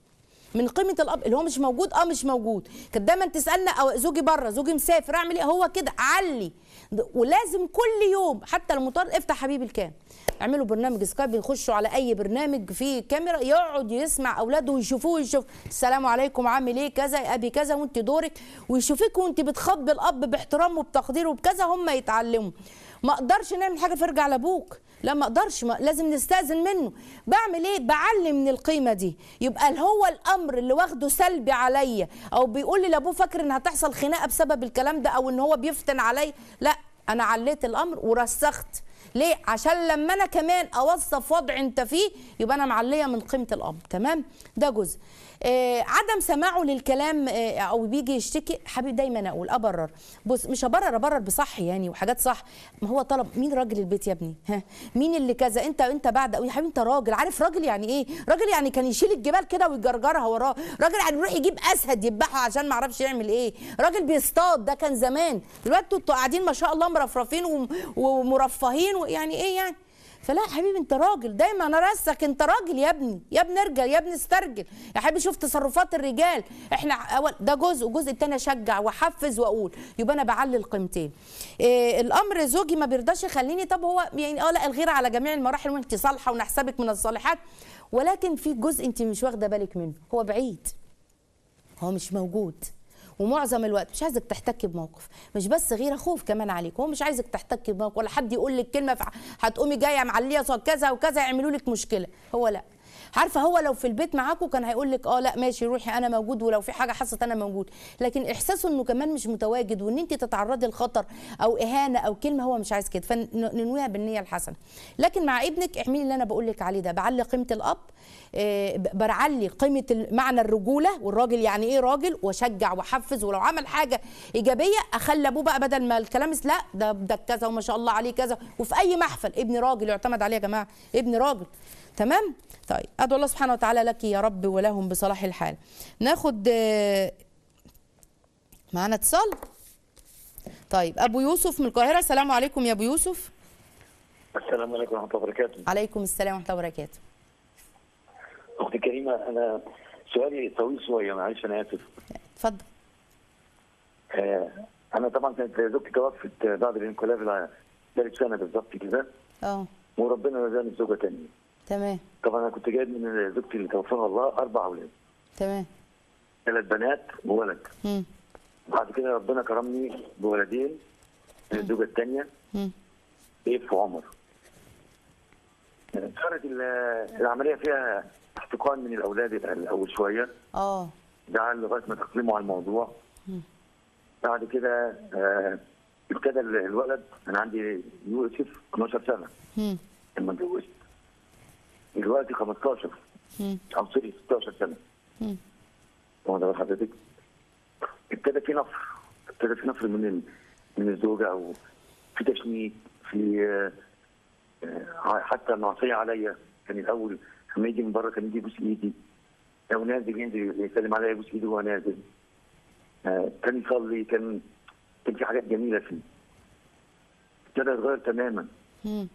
من قيمه الاب اللي هو مش موجود اه مش موجود كانت دايما تسالنا او زوجي بره زوجي مسافر اعمل ايه هو كده علي ولازم كل يوم حتى المطارد افتح حبيبي الكام اعملوا برنامج سكايب يخشوا على اي برنامج فيه كاميرا يقعد يسمع اولاده ويشوفوه ويشوف السلام عليكم عامل ايه كذا يا ابي كذا وانت دورك ويشوفك وانت بتخبي الاب باحترام وبتقدير وبكذا هم يتعلموا ما اقدرش نعمل حاجه فارجع لابوك لا ما اقدرش ما لازم نستاذن منه بعمل ايه بعلم من القيمه دي يبقى اللي هو الامر اللي واخده سلبي عليا او بيقول لي لابوه فاكر ان هتحصل خناقه بسبب الكلام ده او ان هو بيفتن عليا لا انا عليت الامر ورسخت ليه عشان لما انا كمان اوصف وضع انت فيه يبقى انا معليه من قيمه الامر تمام ده جزء آه عدم سماعه للكلام آه او بيجي يشتكي حبيبي دايما اقول ابرر بص مش ابرر ابرر بصح يعني وحاجات صح ما هو طلب مين راجل البيت يا ابني ها مين اللي كذا انت انت بعد يا حبيبي انت راجل عارف راجل يعني ايه راجل يعني كان يشيل الجبال كده ويجرجرها وراه راجل يعني يروح يجيب اسد يذبحه عشان ما اعرفش يعمل ايه راجل بيصطاد ده كان زمان دلوقتي انتوا قاعدين ما شاء الله مرفرفين وم- ومرفهين ويعني ايه يعني فلا يا حبيبي انت راجل دايما انا راسك انت راجل يا ابني يا ابني ارجل يا ابني استرجل يا حبيبي شوف تصرفات الرجال احنا اول ده جزء والجزء الثاني اشجع واحفز واقول يبقى انا بعلي القيمتين إيه الامر زوجي ما بيرضاش يخليني طب هو يعني اه لا الغيره على جميع المراحل وانت صالحه ونحسبك من الصالحات ولكن في جزء انت مش واخده بالك منه هو بعيد هو مش موجود ومعظم الوقت مش عايزك تحتك بموقف مش بس غيره خوف كمان عليك هو مش عايزك تحتك بموقف ولا حد يقول لك كلمه فع- هتقومي جايه معليه صوت كذا وكذا يعملوا لك مشكله هو لا عارفه هو لو في البيت معاكم كان هيقول لك اه لا ماشي روحي انا موجود ولو في حاجه حصلت انا موجود لكن احساسه انه كمان مش متواجد وان انت تتعرضي لخطر او اهانه او كلمه هو مش عايز كده فننويها بالنيه الحسنه لكن مع ابنك اعملي اللي انا بقول لك عليه ده بعلي قيمه الاب آه، بعلي قيمه ال- معنى الرجوله والراجل يعني ايه راجل واشجع واحفز ولو عمل حاجه ايجابيه اخلي ابوه بقى بدل ما الكلام يس- لا ده ده كذا وما شاء الله عليه كذا وفي اي محفل ابني راجل يعتمد عليه يا جماعه ابني راجل تمام طيب ادعو الله سبحانه وتعالى لك يا رب ولهم بصلاح الحال ناخد آه، معانا اتصال طيب ابو يوسف من القاهره السلام عليكم يا ابو يوسف السلام عليكم ورحمة الله وبركاته. عليكم السلام ورحمه الله وبركاته أختي كريمة أنا سؤالي طويل شوية معلش أنا آسف. اتفضل آه أنا طبعا كانت زوجتي توفت بعد الانقلاب على ثالث سنة بالظبط كده اه وربنا رزقني بزوجة تانية. تمام طبعا أنا كنت جايب من زوجتي اللي توفاها الله أربع أولاد. تمام ثلاث بنات وولد. مم. بعد كده ربنا كرمني بولدين من الزوجة الثانية مم. إيه وعمر. آه، صارت ال- العملية فيها احتقان من الأولاد الأول شوية. اه ده لغايه ما تقييمه على الموضوع بعد كده آه، ابتدى ال- الولد انا عندي يوسف 12 سنه مم. لما اتجوزت دلوقتي 15 مم. او سوري 16 سنه مم. واخد بال حضرتك ابتدى في نفر ابتدى في نفر من ال- من الزوجه او في تشنيك في آه، آه، حتى معصيه عليا كان الاول لما يجي من بره كان يجي يبوس ايدي لو نازل ينزل يسلم عليا يبوس ايده وهو نازل آه، كان يصلي كان كان في حاجات جميله فيه ابتدى يتغير تماما مم.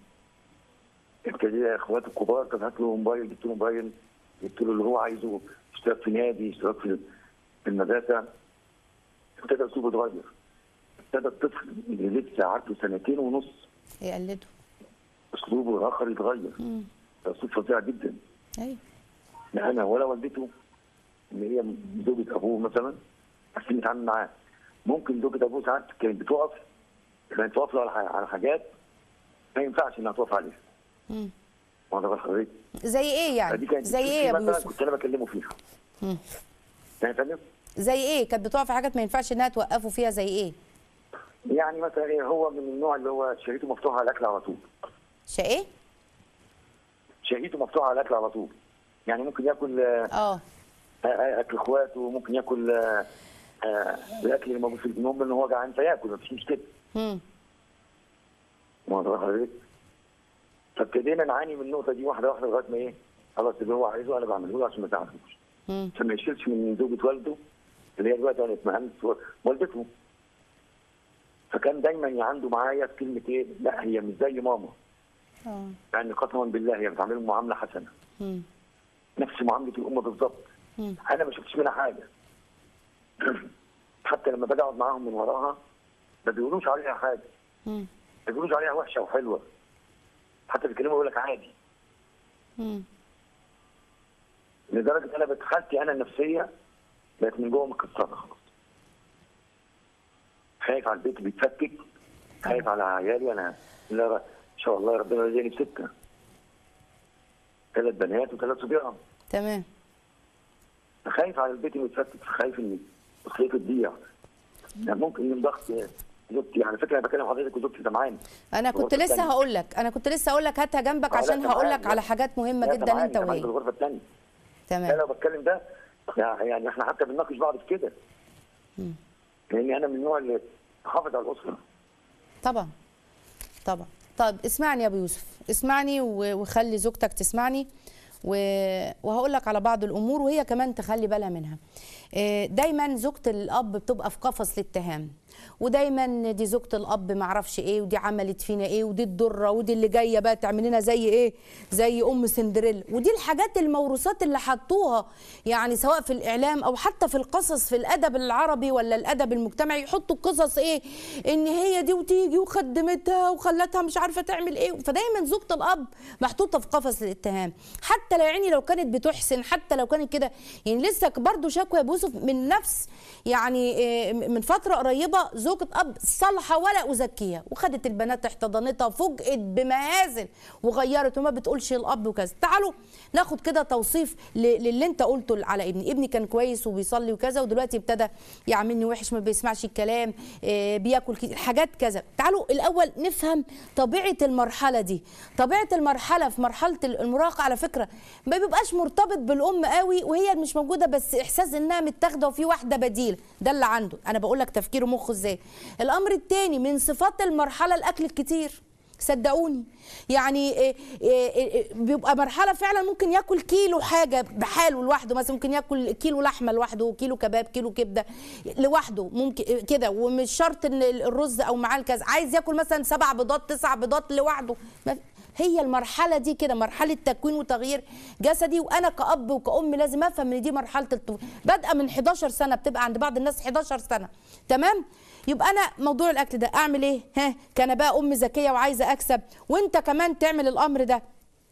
ابتدى اخواته الكبار كان هات له موبايل جبت له موبايل جبت له اللي هو عايزه اشتراك في نادي اشتراك في في المدرسه ابتدى اسلوبه يتغير ابتدى الطفل اللي لسه عنده سنتين ونص يقلدوا اسلوبه الاخر يتغير مم. ده اسلوب فظيع جدا ايوه لا انا ولا والدته اللي هي زوجة ابوه مثلا عشان نتعامل معاه ممكن زوجة ابوه ساعات كانت بتقف كانت تقف له على ح- على حاجات ما ينفعش انها تقف عليها مم. وانا بقى حضرتك زي ايه يعني فدي كانت زي ايه يا ابو مثلا يوسف كنت انا بكلمه فيها مم. يعني فاهم زي ايه كانت بتقع في حاجات ما ينفعش انها توقفوا فيها زي ايه يعني مثلا ايه هو من النوع اللي هو شهيته مفتوحه على الاكل على طول شا ايه شهيته مفتوحه على الاكل على طول يعني ممكن ياكل آه، اه آه، اكل اخواته ممكن ياكل آه، آه، الاكل اللي موجود في المهم ان هو جعان فياكل مفيش مشكله مم. واخد حضرتك فابتدينا نعاني من النقطه دي واحده واحده لغايه ما ايه خلاص اللي هو عايزه انا بعمله له عشان ما يزعلوش مم. عشان ما يشيلش من زوجة والده اللي هي دلوقتي انا اتمهنت والدته فكان دايما عنده معايا في كلمه ايه لا هي مش زي ماما اه يعني قسما بالله هي بتعاملهم معامله حسنه مم. نفس معامله الام بالظبط انا ما شفتش منها حاجه حتى لما باجي اقعد معاهم من وراها ما بيقولوش عليها حاجه مم. ما بيقولوش عليها وحشه وحلوه حتى بيتكلموا يقول لك عادي مم. لدرجه انا بقت حالتي انا النفسيه بقت من جوه مكسره خلاص خايف على البيت بيتفكك خايف على عيالي انا لا ان شاء الله ربنا يرزقني بسته ثلاث بنات وثلاث صبيان تمام خايف على البيت انه يتفكك خايف ان اسرتي تضيع يعني ممكن من ضغط زوجتي على فكره انا بكلم حضرتك وزوجتي سامعاني انا كنت الغرفة لسه التانية. هقول لك انا كنت لسه هقول لك هاتها جنبك آه، لا، عشان سامعاني، هقول لك لا. على حاجات مهمه لا، جدا سامعاني، انت سامعاني في وهي الغرفه الثانيه انا تمام لو بتكلم ده يعني احنا حتى بنناقش بعض في كده لاني انا من النوع اللي حافظ على الاسره طبعا طبعا طب اسمعني يا ابو يوسف اسمعني و- وخلي زوجتك تسمعني و- وهقول لك على بعض الامور وهي كمان تخلي بالها منها إيه، دايما زوجة الاب بتبقى في قفص الاتهام ودايما دي زوجة الاب معرفش ايه ودي عملت فينا ايه ودي الضره ودي اللي جايه بقى تعمل لنا زي ايه زي ام سندريلا ودي الحاجات الموروثات اللي حطوها يعني سواء في الاعلام او حتى في القصص في الادب العربي ولا الادب المجتمعي يحطوا قصص ايه ان هي دي وتيجي وخدمتها وخلتها مش عارفه تعمل ايه فدايما زوجة الاب محطوطه في قفص الاتهام حتى لو يعني لو كانت بتحسن حتى لو كانت كده يعني لسه برضه شكوى يا أبو يوسف من نفس يعني إيه، من فتره قريبه زوجة اب صالحه ولا ازكيها وخدت البنات احتضنتها فوجئت بمهازل وغيرت وما بتقولش الاب وكذا تعالوا ناخد كده توصيف ل- للي انت قلته على ابني ابني كان كويس وبيصلي وكذا ودلوقتي ابتدى يعملني وحش ما بيسمعش الكلام إيه، بياكل كتير حاجات كذا تعالوا الاول نفهم طبيعه المرحله دي طبيعه المرحله في مرحله المراهقه على فكره ما بيبقاش مرتبط بالام قوي وهي مش موجوده بس احساس انها متاخده وفي واحده بديل ده اللي عنده انا بقول لك تفكيره مخه ازاي الامر الثاني من صفات المرحله الاكل الكتير صدقوني يعني إيه إيه إيه بيبقى مرحله فعلا ممكن ياكل كيلو حاجه بحاله لوحده مثلا ممكن ياكل كيلو لحمه لوحده كيلو كباب كيلو كبده لوحده ممكن كده ومش شرط ان الرز او معاه الكذا عايز ياكل مثلا سبع بيضات تسع بيضات لوحده ما- هي المرحله دي كده مرحله تكوين وتغيير جسدي وانا كاب وكأم لازم افهم ان دي مرحله الطفوله بادئه من 11 سنه بتبقى عند بعض الناس 11 سنه تمام يبقى انا موضوع الاكل ده اعمل ايه ها كان بقى ام ذكيه وعايزه اكسب وانت كمان تعمل الامر ده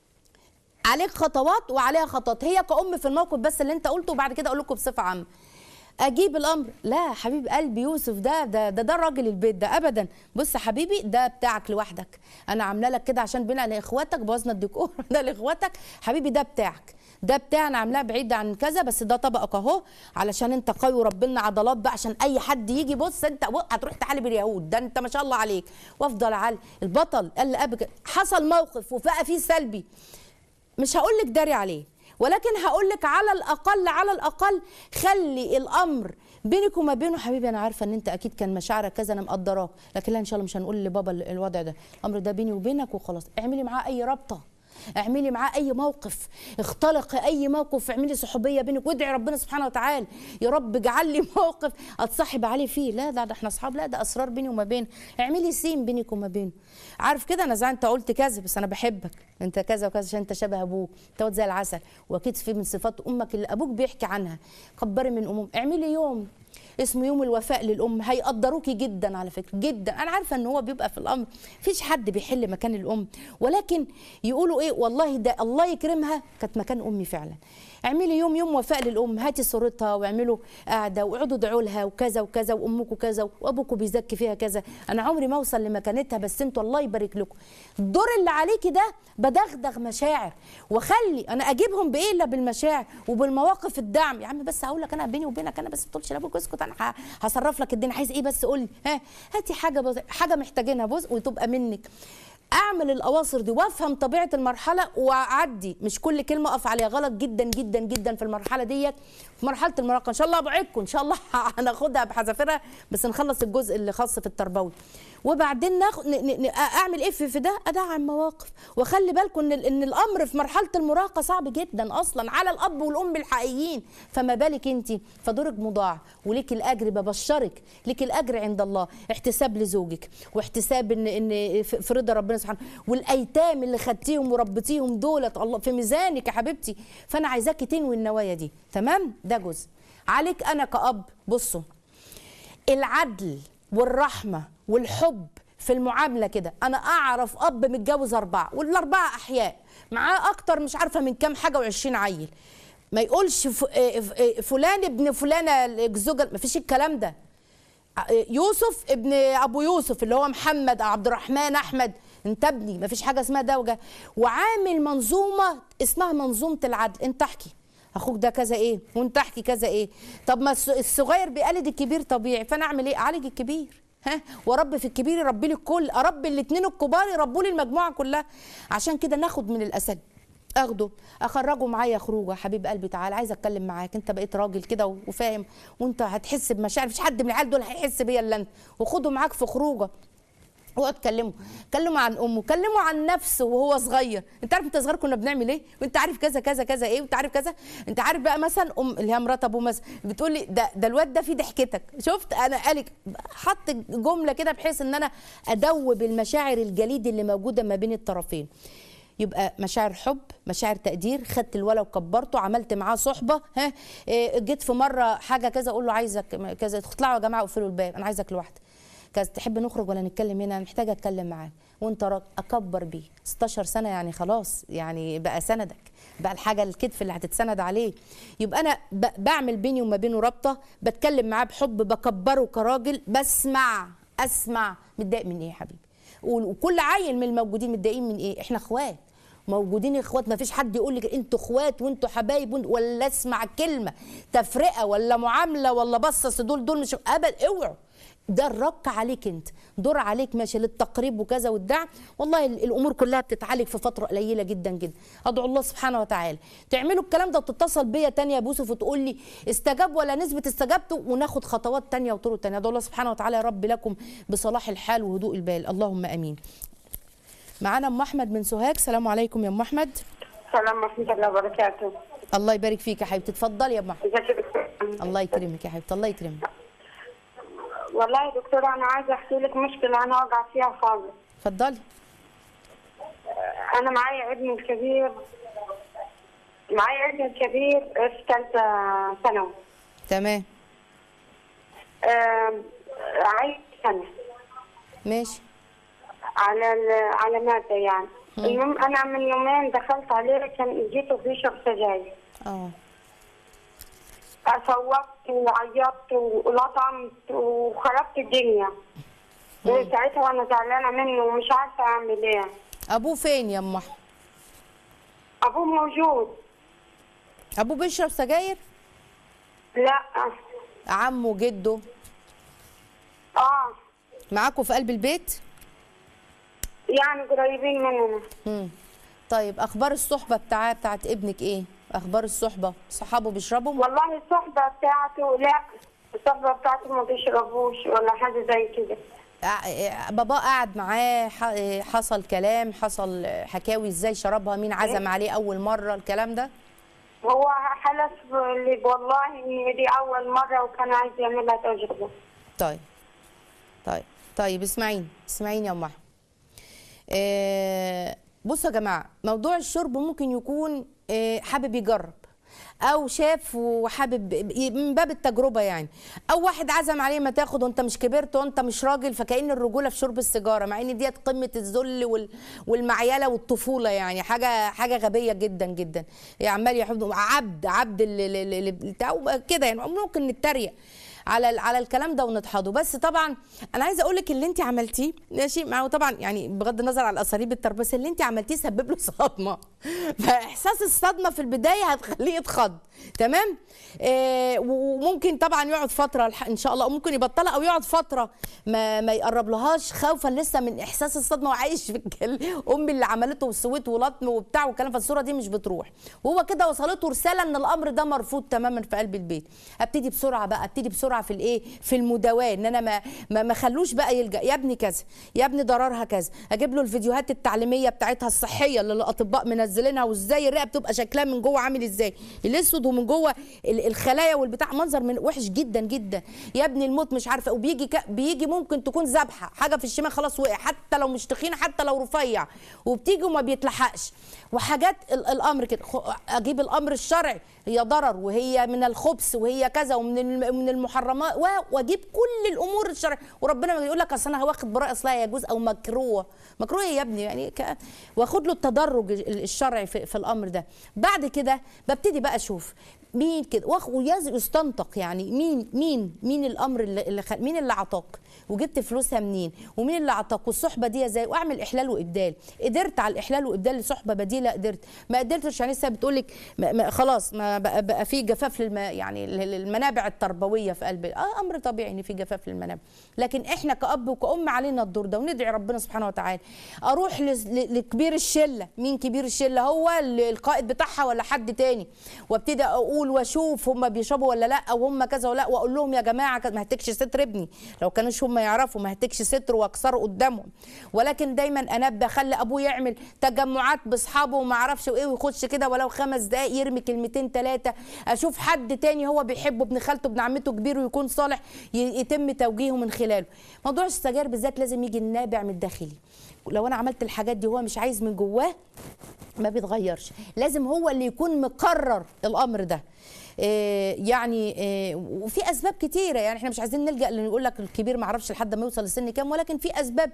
عليك خطوات وعليها خطوات هي كأم في الموقف بس اللي انت قلته وبعد كده اقول لكم بصفه عامه اجيب الامر لا حبيب قلبي يوسف ده ده ده, ده راجل البيت ده ابدا بص يا حبيبي ده بتاعك لوحدك انا عامله لك كده عشان بينا لاخواتك بوظنا الديكور ده لاخواتك حبيبي ده بتاعك ده بتاعنا عاملاه بعيد عن كذا بس ده طبقك اهو علشان انت قوي وربنا عضلات بقى عشان اي حد يجي بص انت هتروح تعالي باليهود ده انت ما شاء الله عليك وافضل على البطل قال لأبك حصل موقف وبقى فيه سلبي مش هقول لك داري عليه ولكن هقول لك على الاقل على الاقل خلي الامر بينك وما بينه حبيبي انا عارفه ان انت اكيد كان مشاعرك كذا انا مقدراه لكن لا ان شاء الله مش هنقول لبابا ال- الوضع ده الامر ده بيني وبينك وخلاص اعملي معاه اي رابطه اعملي معاه اي موقف اختلقي اي موقف اعملي صحوبيه بينك وادعي ربنا سبحانه وتعالى يا رب اجعل لي موقف اتصاحب عليه فيه لا ده, ده احنا اصحاب لا ده اسرار بيني وما بينه اعملي سين بينك وما بينه عارف كده انا زي انت قلت كذا بس انا بحبك انت كذا وكذا عشان انت شبه ابوك انت واد زي العسل واكيد في من صفات امك اللي ابوك بيحكي عنها كبري من اموم اعملي يوم اسمه يوم الوفاء للام هيقدروكي جدا على فكره جدا انا عارفه ان هو بيبقى في الامر مفيش حد بيحل مكان الام ولكن يقولوا ايه والله ده الله يكرمها كانت مكان امي فعلا اعملي يوم يوم وفاء للام هاتي صورتها واعملوا قاعده واقعدوا ادعوا لها وكذا وكذا وامكم كذا وابوكم بيزكي فيها كذا انا عمري ما اوصل لمكانتها بس انتوا الله يبارك لكم الدور اللي عليكي ده بدغدغ مشاعر واخلي انا اجيبهم بايه الا بالمشاعر وبالمواقف الدعم يا عم بس هقول لك انا بيني وبينك انا بس ما تقولش لابوك اسكت انا ه- هصرف لك الدنيا عايز ايه بس قول لي ها هاتي حاجه بز... حاجه محتاجينها بص وتبقى منك اعمل الاواصر دي وافهم طبيعه المرحله واعدي مش كل كلمه اقف عليها غلط جدا جدا جدا في المرحله ديت في مرحله المراهقه ان شاء الله ابعدكم ان شاء الله هناخدها بحذافيرها بس نخلص الجزء اللي خاص في التربوي وبعدين ناخد ن- ن- ن- اعمل ايه في في ده ادعم مواقف وخلي بالكم ان ال- ان الامر في مرحله المراهقه صعب جدا اصلا على الاب والام الحقيقيين فما بالك انت فدورك مضاعف وليك الاجر ببشرك ليك الاجر عند الله احتساب لزوجك واحتساب ان ان في في رضا ربنا سبحانه والايتام اللي خدتيهم وربيتيهم دولت الله في ميزانك يا حبيبتي فانا عايزاكي تنوي النوايا دي تمام ده جزء عليك انا كاب بصوا العدل والرحمه والحب في المعامله كده انا اعرف اب متجوز اربعه والاربعه احياء معاه اكتر مش عارفه من كام حاجه وعشرين عيل ما يقولش ف- آه، ف- آه، فلان ابن فلانه الزوجه ما فيش الكلام ده يوسف ابن ابو يوسف اللي هو محمد أو عبد الرحمن احمد انت ابني ما فيش حاجه اسمها دوجه وعامل منظومه اسمها منظومه العدل انت احكي اخوك ده كذا ايه وانت احكي كذا ايه طب ما الص- الصغير بيقلد الكبير طبيعي فانا اعمل ايه اعالج الكبير ها ورب في الكبير يربي لي الكل اربي الاثنين الكبار يربوا لي المجموعه كلها عشان كده ناخد من الاسد اخده اخرجه معايا خروجه يا حبيب قلبي تعال عايز اتكلم معاك انت بقيت راجل كده وفاهم وانت هتحس بمشاعر مفيش حد من العيال دول هيحس بيا الا انت وخده معاك في خروجه اقعد كلمه كلمه عن امه كلمه عن نفسه وهو صغير انت عارف انت صغير كنا بنعمل ايه وانت عارف كذا كذا كذا ايه وانت عارف كذا انت عارف بقى مثلا ام اللي هي مرات ابوه مثلا بتقول لي ده ده الواد ده فيه ضحكتك شفت انا قالك حط جمله كده بحيث ان انا ادوب المشاعر الجليد اللي موجوده ما بين الطرفين يبقى مشاعر حب مشاعر تقدير خدت الولا وكبرته عملت معاه صحبه ها إيه، جيت في مره حاجه كذا اقول له عايزك كذا اطلعوا يا جماعه اقفلوا الباب انا عايزك لوحدك كذا تحب نخرج ولا نتكلم هنا انا محتاجه اتكلم معاك وانت راجل اكبر بيه 16 سنه يعني خلاص يعني بقى سندك بقى الحاجه الكتف اللي هتتسند عليه يبقى انا ب- بعمل بيني وما بينه رابطه بتكلم معاه بحب بكبره كراجل بسمع اسمع متضايق من ايه يا حبيبي و- وكل عيل من الموجودين متضايقين من ايه احنا اخوات موجودين اخوات ما فيش حد يقول لك انتوا اخوات وانتوا حبايب وانتوا ولا اسمع كلمه تفرقه ولا معامله ولا بصص دول دول مش ابد اوعوا ده الرك عليك انت دور عليك ماشي للتقريب وكذا والدعم والله ال- الامور كلها بتتعالج في فتره قليله جدا جدا ادعو الله سبحانه وتعالى تعملوا الكلام ده وتتصل بيا تانية يا بوسف وتقول لي استجاب ولا نسبه استجابته وناخد خطوات تانية وطرق تانية ادعو الله سبحانه وتعالى يا رب لكم بصلاح الحال وهدوء البال اللهم امين معانا ام احمد من سوهاج السلام عليكم يا ام احمد السلام ورحمة الله وبركاته. الله يبارك فيك يا حبيبتي اتفضلي يا ام احمد ازيك يا دكتور؟ الله يكرمك يا حبيبتي الله يكرمك والله يا دكتورة أنا عايزة أحكي لك مشكلة أنا واقعة فيها خالص. اتفضلي أنا معايا ابني الكبير معايا ابني الكبير في ثالثة ثانوي. تمام آم، عايز سنة ماشي على ال- على مادة يعني. المهم أنا من يومين دخلت عليه كان جيته بيشرب سجاير. اه صوتت وعيطت ولطمت وخربت الدنيا. وساعتها وأنا زعلانة منه ومش عارفة أعمل إيه. ابوه فين يا ام احمد أبوه موجود. ابوه بيشرب سجاير لا عمه جده اه معاكوا في قلب البيت يعني قريبين مننا مم. طيب اخبار الصحبه بتاع بتاعت ابنك ايه اخبار الصحبه صحابه بيشربوا والله الصحبة بتاعته لا الصحبة بتاعته ما بيشربوش ولا حاجة زي كده ع- بابا قعد معاه ح- حصل كلام حصل حكاوي ازاي شربها مين عزم عليه اول مره الكلام ده هو حلف لي والله ان دي اول مرة وكان عايز يعملها تجربة طيب طيب طيب اسمعيني اسمعيني يا ام احمد آه، بصوا يا جماعه موضوع الشرب ممكن يكون آه، حابب يجرب او شاف وحابب من باب التجربه يعني او واحد عزم عليه ما تاخد وانت مش كبرت وانت مش راجل فكأن الرجوله في شرب السيجاره مع ان ديت قمه الذل وال- والمعيله والطفوله يعني حاجه حاجه غبيه جدا جدا يعني عمال يحب عبد عبد اللي- اللي اللي بتاع كده يعني ممكن نتريق على ال- على الكلام ده ونضحضه بس طبعا انا عايزه اقول لك اللي انت عملتيه ماشي مع طبعا يعني بغض النظر عن الاساليب التربيه بس اللي انت عملتيه سبب له صدمه فاحساس الصدمه في البدايه هتخليه يتخض تمام آه وممكن طبعا يقعد فتره الح- ان شاء الله وممكن يبطلها او يقعد فتره ما ما يقرب لهاش خوفا لسه من احساس الصدمه وعايش في الكل امي اللي عملته وسويت ولطم وبتاع والكلام فالصوره دي مش بتروح وهو كده وصلته رساله ان الامر ده مرفوض تماما في قلب البيت ابتدي بسرعه بقى ابتدي بسرعه بسرعه في الايه في المداواه ان انا ما ما ما خلوش بقى يلجا يا ابني كذا يا ابني ضررها كذا اجيب له الفيديوهات التعليميه بتاعتها الصحيه اللي الاطباء منزلينها وازاي الرئه بتبقى شكلها من جوه عامل ازاي الاسود ومن جوه ال- الخلايا والبتاع منظر من وحش جدا جدا يا ابني الموت مش عارفه وبيجي ك... بيجي ممكن تكون ذبحه حاجه في الشمال خلاص وقع حتى لو مش تخين حتى لو رفيع وبتيجي وما بيتلحقش وحاجات ال- الامر كده خ- اجيب الامر الشرعي هي ضرر وهي من الخبث وهي كذا ومن الم- من المحرمات و- واجيب كل الامور الشرعيه وربنا ما يقول لك اصل انا واخد براءه اصلها يجوز او مكروه مكروه إيه يا ابني يعني ك... واخد له التدرج ال- الشرعي في, في الامر ده بعد كده ببتدي بقى اشوف مين كده واخ- ويز- يستنطق يعني مين مين مين الامر اللي, اللي خ... مين اللي عطاك وجبت فلوسها منين ومين اللي عطاك والصحبه دي ازاي واعمل احلال وابدال قدرت على الاحلال وابدال لصحبه بديله قدرت ما قدرتش يعني لسه بتقول لك ما ما خلاص ما بقى, بقى في جفاف للم يعني للمنابع التربويه في قلب اه امر طبيعي ان في جفاف للمنابع لكن احنا كاب وكأم علينا الدور ده وندعي ربنا سبحانه وتعالى اروح لس- ل- لكبير الشله مين كبير الشله هو ال- القائد بتاعها ولا حد تاني وابتدي اقول واشوف هم بيشربوا ولا لا او هم كذا ولا لا واقول لهم يا جماعه كذا- ما هتكش ستر ابني لو كانوش هم يعرفوا ما هتكش ستر واكسره قدامهم ولكن دايما انبه خلي ابوه يعمل تجمعات باصحابه وما اعرفش ايه ويخش كده ولو خمس دقائق يرمي كلمتين ثلاثه اشوف حد تاني هو بيحبه ابن خالته ابن عمته كبير ويكون صالح ي- يتم توجيهه من خلاله موضوع السجاير بالذات لازم يجي النابع من الداخلي لو انا عملت الحاجات دي هو مش عايز من جواه ما بيتغيرش لازم هو اللي يكون مقرر الامر ده إيه يعني إيه وفي اسباب كتيره يعني احنا مش عايزين نلجا لان يقول لك الكبير ما عرفش لحد ما يوصل لسن كام ولكن في اسباب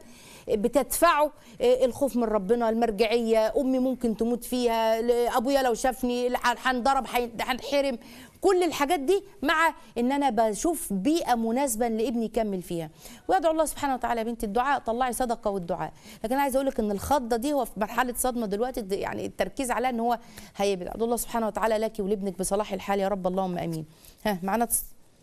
بتدفعه إيه الخوف من ربنا المرجعيه امي ممكن تموت فيها ل- ابويا لو شافني هنضرب هنحرم كل الحاجات دي مع ان انا بشوف بيئه مناسبه لابني يكمل فيها ويدعو الله سبحانه وتعالى يا بنتي الدعاء طلعي صدقه والدعاء لكن انا عايزه اقول لك ان الخضه دي هو في مرحله صدمه دلوقتي د- يعني التركيز عليها ان هو هيبعد ادعو الله سبحانه وتعالى لك ولابنك بصلاح الحال يا رب اللهم امين ها معانا تص...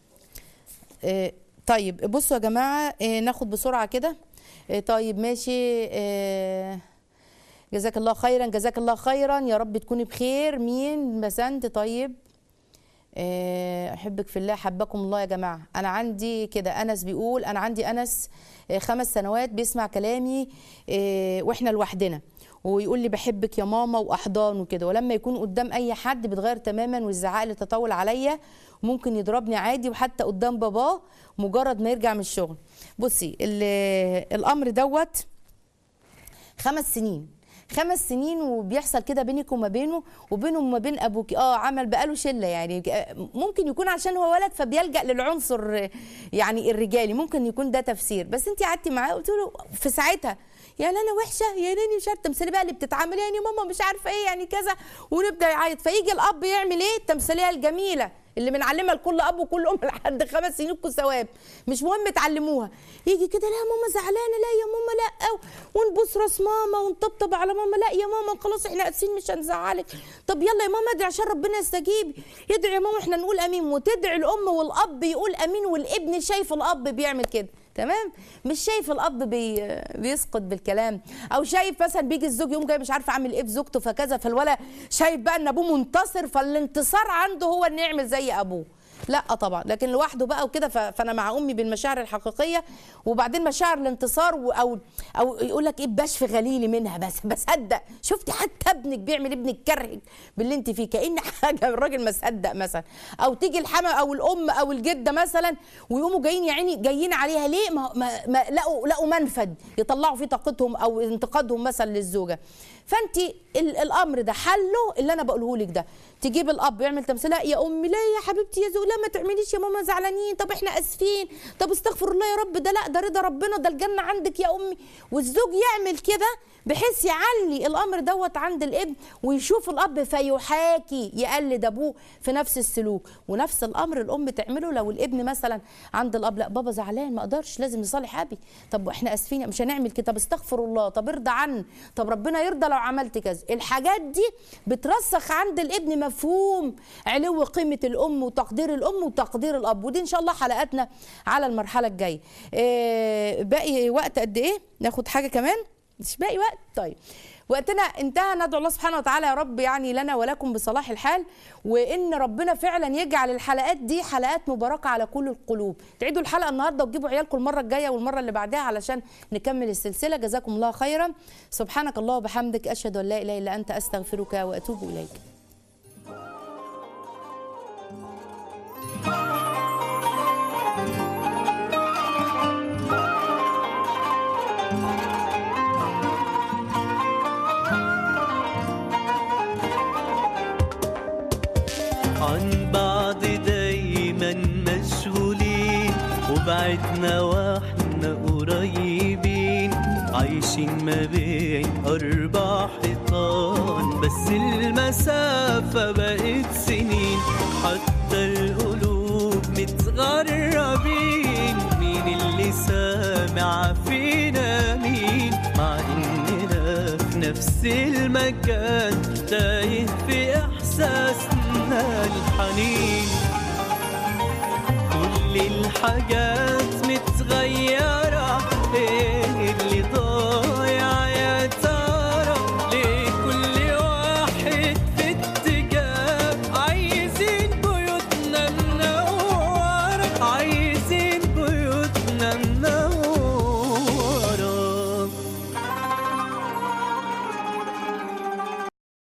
آه، طيب بصوا يا جماعه آه، ناخد بسرعه كده آه، طيب ماشي آه، جزاك الله خيرا جزاك الله خيرا يا رب تكوني بخير مين بسنت طيب آه، احبك في الله حبكم الله يا جماعه انا عندي كده انس بيقول انا عندي انس آه، خمس سنوات بيسمع كلامي آه، واحنا لوحدنا ويقول لي بحبك يا ماما واحضان وكده ولما يكون قدام اي حد بيتغير تماما والزعاق اللي تطول عليا ممكن يضربني عادي وحتى قدام باباه مجرد ما يرجع من الشغل بصي ال- الامر دوت خمس سنين خمس سنين وبيحصل كده بينك وما بينه وبينه وما بين ابوك اه عمل بقاله شله يعني ممكن يكون عشان هو ولد فبيلجا للعنصر يعني الرجالي ممكن يكون ده تفسير بس انت قعدتي معاه قلت له في ساعتها يعني انا وحشه يا ناني مش عارفه التمثيليه بقى اللي بتتعمل يعني ماما مش عارفه ايه يعني كذا ونبدا يعيط فيجي الاب يعمل ايه التمثيليه الجميله اللي بنعلمها لكل اب وكل ام لحد خمس سنين كل ثواب مش مهم تعلموها يجي كده لا ماما زعلانه لا يا ماما لا ونبوس راس ماما ونطبطب على ماما لا يا ماما خلاص احنا اسفين مش هنزعلك طب يلا يا ماما ادعي عشان ربنا يستجيب يدعي يا ماما احنا نقول امين وتدعي الام والاب يقول امين والابن شايف الاب بيعمل كده تمام مش شايف الاب بي بيسقط بالكلام او شايف مثلا بيجي الزوج يقوم جاي مش عارف اعمل ايه في زوجته فكذا فالولا شايف بقى ان ابوه منتصر فالانتصار عنده هو انه يعمل زي ابوه لا طبعا لكن لوحده بقى وكده ف- فانا مع امي بالمشاعر الحقيقيه وبعدين مشاعر الانتصار و- او او يقول لك ايه بشف غليلي منها بس بصدق شفتي حتى ابنك بيعمل ابنك كرهك باللي انت فيه كان حاجه الراجل ما صدق مثلا او تيجي الحما او الام او الجده مثلا ويقوموا جايين يا عيني جايين عليها ليه ما, ما, ما لقوا لقوا منفذ يطلعوا فيه طاقتهم او انتقادهم مثلا للزوجه فانت ال- الامر ده حله اللي انا بقوله لك ده تجيب الاب يعمل تمثيل لا يا امي لا يا حبيبتي يا زوج لا ما تعمليش يا ماما زعلانين طب احنا اسفين طب استغفر الله يا رب ده لا ده رضا ربنا ده الجنه عندك يا امي والزوج يعمل كده بحيث يعلي الامر دوت عند الابن ويشوف الاب فيحاكي يقلد ابوه في نفس السلوك ونفس الامر الام تعمله لو الابن مثلا عند الاب لا بابا زعلان ما اقدرش لازم نصالح ابي طب احنا اسفين مش هنعمل كده طب استغفر الله طب ارضى عني طب ربنا يرضى لو عملت كذا الحاجات دي بترسخ عند الابن مفهوم علو قيمه الام وتقدير الام وتقدير الاب ودي ان شاء الله حلقاتنا على المرحله الجايه إيه باقي وقت قد ايه ناخد حاجه كمان مش باقي وقت طيب وقتنا انتهى ندعو الله سبحانه وتعالى يا رب يعني لنا ولكم بصلاح الحال وان ربنا فعلا يجعل الحلقات دي حلقات مباركه على كل القلوب تعيدوا الحلقه النهارده وتجيبوا عيالكم المره الجايه والمره اللي بعدها علشان نكمل السلسله جزاكم الله خيرا سبحانك الله وبحمدك اشهد ان لا اله الا انت استغفرك واتوب اليك عن بعض دايما مشغولين وبعدنا واحنا قريبين عايشين ما بين أربع حيطان بس المسافة بقت سنين حتى القلوب متغربين مين اللي سامع فينا مين مع إننا في نفس المكان تايه في إحساسنا الحنين كل الحاجات